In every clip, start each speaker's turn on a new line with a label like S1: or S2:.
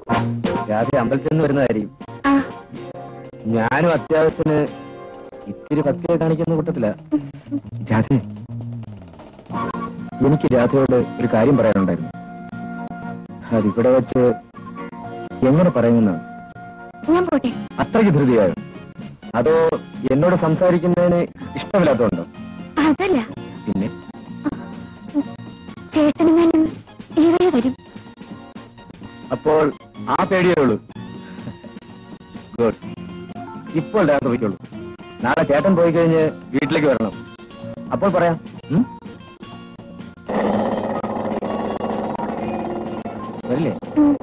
S1: രാധ അമ്പലത്തിൽ നിന്ന് വരുന്നതായിരിക്കും
S2: ആ
S1: ഞാനും അത്യാവശ്യത്തിന് ഇത്തിരി ഭക്തിയെ കാണിക്കുന്ന കൂട്ടത്തില രാധ എനിക്ക് രാധയോട് ഒരു കാര്യം പറയാനുണ്ടായിരുന്നു അതിവിടെ വെച്ച് എങ്ങനെ പറയുമെന്നാണ്
S2: ഞാൻ പോട്ടെ
S1: അത്രയ്ക്ക് ധൃതിയായോ അതോ എന്നോട് സംസാരിക്കുന്നതിന് ഇഷ്ടമില്ലാത്തതുണ്ടോ
S2: അതല്ല
S1: പിന്നെ
S2: ചേട്ടനും ഞാനും ഇവിടെ വരും
S1: അപ്പോൾ ആ പേടിയേ ഉള്ളൂ ഗുഡ് ഇപ്പോൾ രാത്രി പോയിക്കോളൂ നാളെ ചേട്ടൻ പോയി കഴിഞ്ഞ് വീട്ടിലേക്ക് വരണം അപ്പോൾ പറയാം ഉം? വരില്ലേ
S2: ഉം.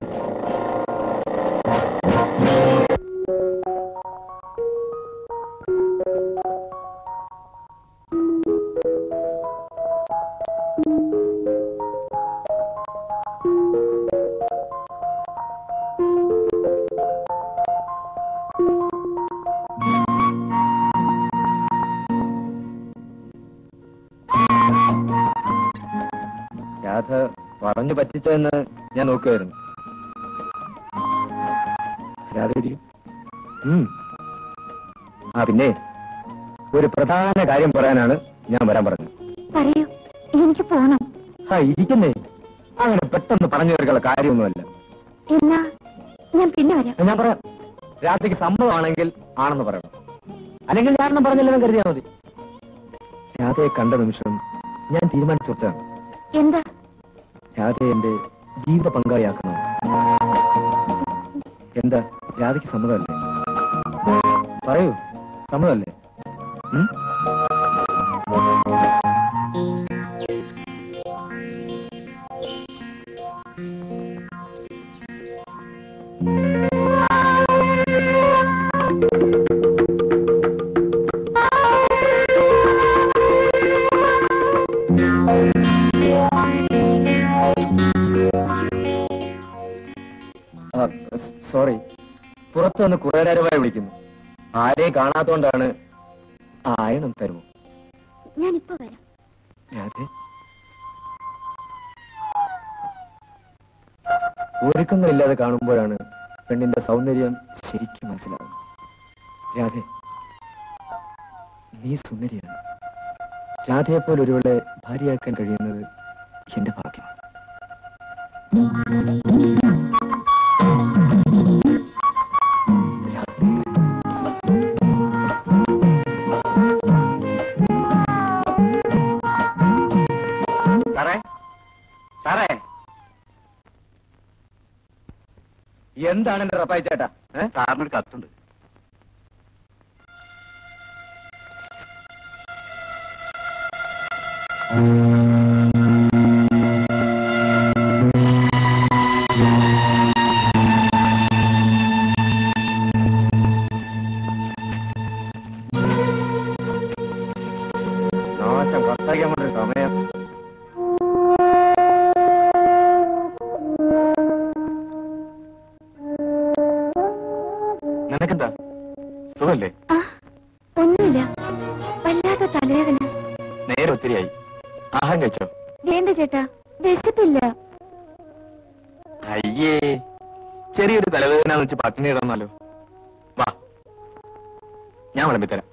S1: രാധ പറഞ്ഞു പറ്റിച്ചെന്ന് ഞാൻ നോക്കുമായിരുന്നു രാധ ഇരിക്കൂ. ഉം. ആ പിന്നെ ഒരു പ്രധാന കാര്യം പറയാനാണ് ഞാൻ വരാൻ പറഞ്ഞത്
S2: പറയൂ എനിക്ക് പോണം
S1: ആ ഇരിക്കുന്നേ അങ്ങനെ പെട്ടെന്ന് പറഞ്ഞു തീർക്കാനുള്ള കാര്യമൊന്നുമല്ല
S2: എന്നാ ഞാൻ പിന്നെ വരാം
S1: ഞാൻ പറയാം രാത്രിക്ക് സമ്മതമാണെങ്കിൽ ആണെന്ന് പറയണം അല്ലെങ്കിൽ ഞാനെന്നും പറഞ്ഞില്ലെന്ന് കരുതിയാൽ മതി രാധയെ കണ്ട നിമിഷം ഞാൻ തീരുമാനിച്ചു വെച്ചാണ്
S2: എന്താ
S1: രാധയെ എന്റെ ജീവിത പങ്കാളിയാക്കണം എന്താ രാധയ്ക്ക് സമ്മതമല്ലേ പറയൂ സമ്മതമല്ലേ ഉം? ആ, സ് സോറി പുറത്തു നിന്ന് കുറെ നേരമായി വിളിക്കുന്നു ആരെയും കാണാത്തോണ്ടാണ് ആയണം തരുമോ
S2: ഞാൻ ഇപ്പൊ വരാം
S1: രാധേ ഒരുക്കങ്ങളില്ലാതെ കാണുമ്പോഴാണ് പെണ്ണിന്റെ സൗന്ദര്യം ശരിക്കും മനസ്സിലാകുന്നത് രാധേ നീ സുന്ദരിയാണ് രാധയെ പോലെ ഒരുവളെ ഭാര്യയാക്കാൻ കഴിയുന്നത് എന്റെ ഭാഗ്യമാണ് സാറേ സാറേ എന്താണ് എന്റെ റപ്പായി ചേട്ടാ സാറിനൊരു കത്തുണ്ട് നാശം കത്താക്കാൻ വേണ്ട സമയം നിനക്കെന്താ സുഖല്ലേ
S2: ആ ഒന്നുമില്ല വല്ലാത്ത തലവേദന
S1: നേരെ ഒത്തിരിയായി ആഹാരം കഴിച്ചോ
S2: വേണ്ട ചേട്ടാ വിശപ്പില്ല
S1: അയ്യേ ചെറിയൊരു തലവേദന വെച്ച് പട്ടിണി ഇടന്നാലോ വാ ഞാൻ വിളമ്പിത്തരാം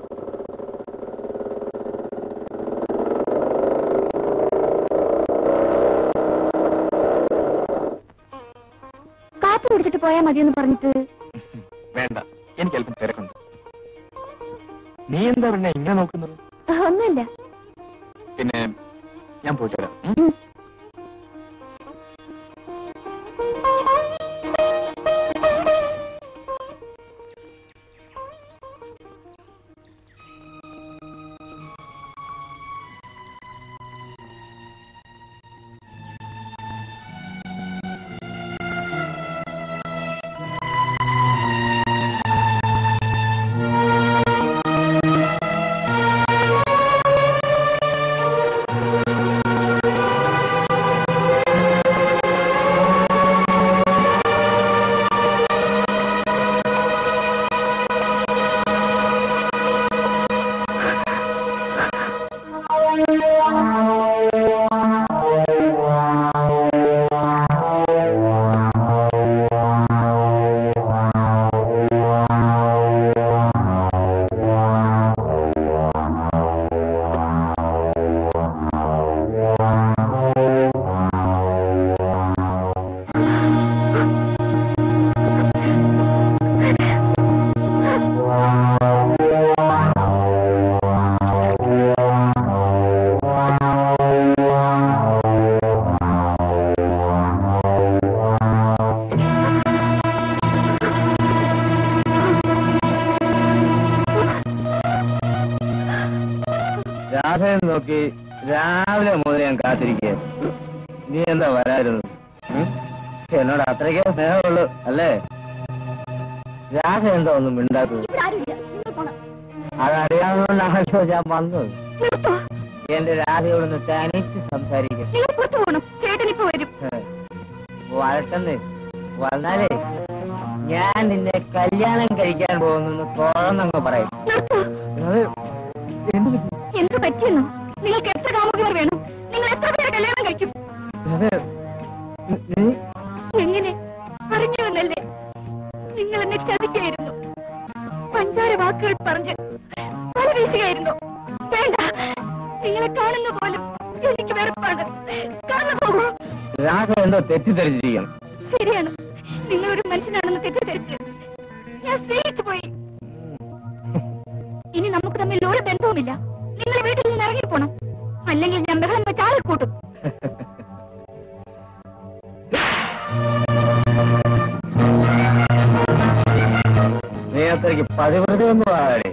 S2: കാപ്പി കുടിച്ചിട്ട് പോയാൽ മതിയെന്ന് പറഞ്ഞിട്ട്
S1: വേണ്ട എനിക്ക് അല്പം തിരക്കുണ്ട് നീ എന്താ പിന്നെ ഇങ്ങനെ നോക്കുന്നത്
S2: ഒന്നുമില്ല
S1: പിന്നെ ഞാൻ പോയിട്ട് വരാം ഉം?
S2: ഉം.
S1: ആ നോക്കി രാവിലെ മുതൽ ഞാൻ കാത്തിരിക്കുക നീ എന്താ വരായിരുന്നത് ഉം? എന്നോട് അത്രയ്ക്കേ സ്നേഹമുള്ളൂ അല്ലേ രാധ എന്താ ഒന്നും മിണ്ടാത്തത്
S2: ഇവിടെ ആരുമില്ല നിങ്ങൾ പോണം
S1: അതറിയാവുന്നതുകൊണ്ടാണല്ലോ ഞാൻ വന്നത്
S2: നിർത്തോ
S1: എന്റെ രാധയോടൊന്ന് തനിച്ച് സംസാരിക്കാം
S2: നിങ്ങൾ പുറത്തു പോകണം ചേട്ടൻ ഇപ്പൊ വരും
S1: വരട്ടെന്ന് വന്നാലേ ഞാൻ നിന്നെ കല്യാണം കഴിക്കാൻ പോകുന്നു തുറന്നങ്ങ് പറയും
S2: നിർത്തോ
S1: അത് എന്ത് പറ്റി?
S2: എന്ത് പറ്റിയെന്നോ നിങ്ങൾക്ക് എത്ര കാമുകർ വേണം നിങ്ങൾ എത്ര പേരെ കല്യാണം കഴിക്കും
S1: അത് നീ
S2: എങ്ങനെ അറിഞ്ഞു എന്നല്ലേ നിങ്ങൾ എന്നെ ചതിക്കായിരുന്നു പഞ്ചാര വാക്കുകൾ പറഞ്ഞ് പല വീശുകയായിരുന്നു വേണ്ട നിങ്ങളെ കാണുന്ന പോലും എനിക്ക് വെറുപ്പാണ് കടന്നു പോകൂ
S1: രാധ എന്തോ തെറ്റിദ്ധരിച്ചിരിക്കണം
S2: ശരിയാണ് നിങ്ങൾ ഒരു മനുഷ്യനാണെന്ന് തെറ്റിദ്ധരിച്ച് ഞാൻ സ്നേഹിച്ചു പോയി ഇനി നമുക്ക് തമ്മിൽ ഒരു ബന്ധവുമില്ല നിങ്ങൾ വീട്ടിൽ നിന്ന് ഇറങ്ങിപ്പോണം അല്ലെങ്കിൽ ഞാൻ ബഹളം വെച്ച് ആളെ കൂട്ടും
S1: നീ അത്രയ്ക്ക് പതിവ്രതയൊന്നും ആകെ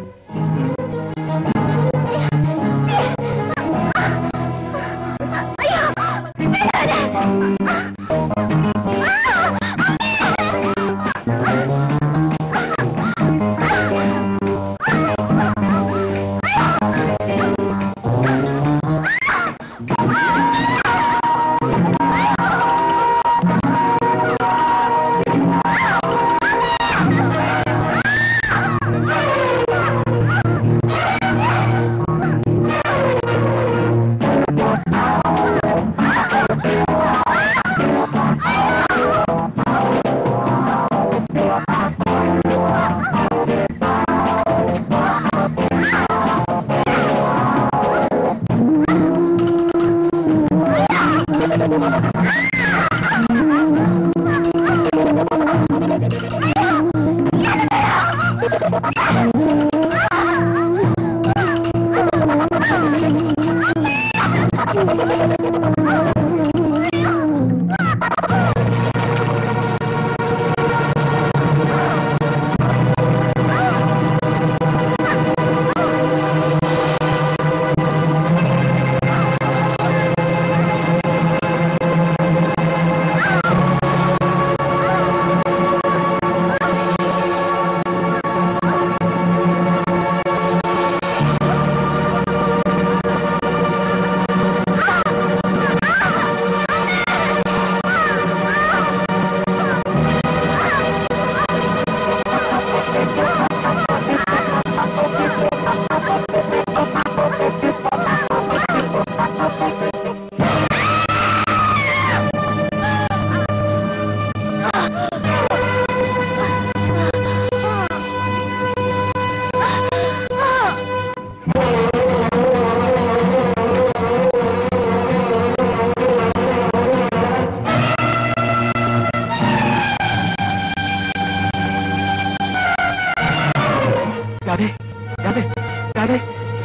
S3: രാധേ രാധേ രാധേ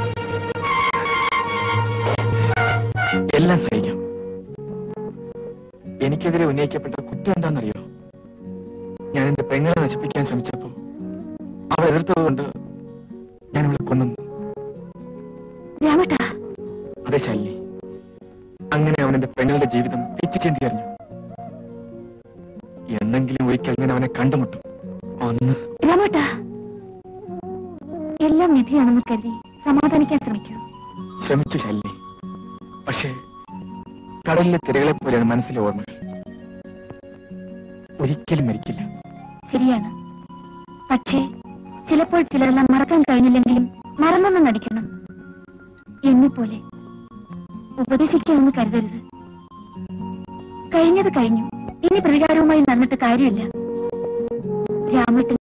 S3: എല്ലാം സഹിക്കാം എനിക്കെതിരെ ഉന്നയിക്കപ്പെട്ട കുറ്റം എന്താണെന്നറിയോ ഞാൻ എന്റെ പെങ്ങളെ നശിപ്പിക്കാൻ ശ്രമിച്ചപ്പോ അവൾ എതിർത്തതുകൊണ്ട് ഞാൻ അവളെ കൊന്നു
S2: രാമട്ടാ
S3: അതെ ശാലിനി അങ്ങനെ അവൻ എന്റെ പെങ്ങളുടെ ജീവിതം പിച്ചിച്ചേന്തി അറിഞ്ഞു എന്നെങ്കിലും ഒരിക്കൽ ഞാൻ അവനെ കണ്ടുമുട്ടും ഒന്ന്
S2: രാമട്ടാ എല്ലാം വിധിയാണെന്ന് കരുതി സമാധാനിക്കാൻ ശ്രമിക്കൂ
S3: ശ്രമിച്ചു ശാലിനി പക്ഷേ കടലിലെ തിരകളെ പോലെയാണ് മനസ്സിലെ ഓർമ്മകൾ ഒരിക്കലും മരിക്കില്ല
S2: ശരിയാണ് പക്ഷേ ചിലപ്പോൾ ചിലരെല്ലാം മറക്കാൻ കഴിഞ്ഞില്ലെങ്കിലും മറന്നെന്ന് നടിക്കണം എന്നെ പോലെ ഉപദേശിക്കാമെന്ന് കരുതരുത് കഴിഞ്ഞത് കഴിഞ്ഞു ഇനി പ്രതികാരവുമായി നടന്നിട്ട് കാര്യമില്ല രാമട്ടൻ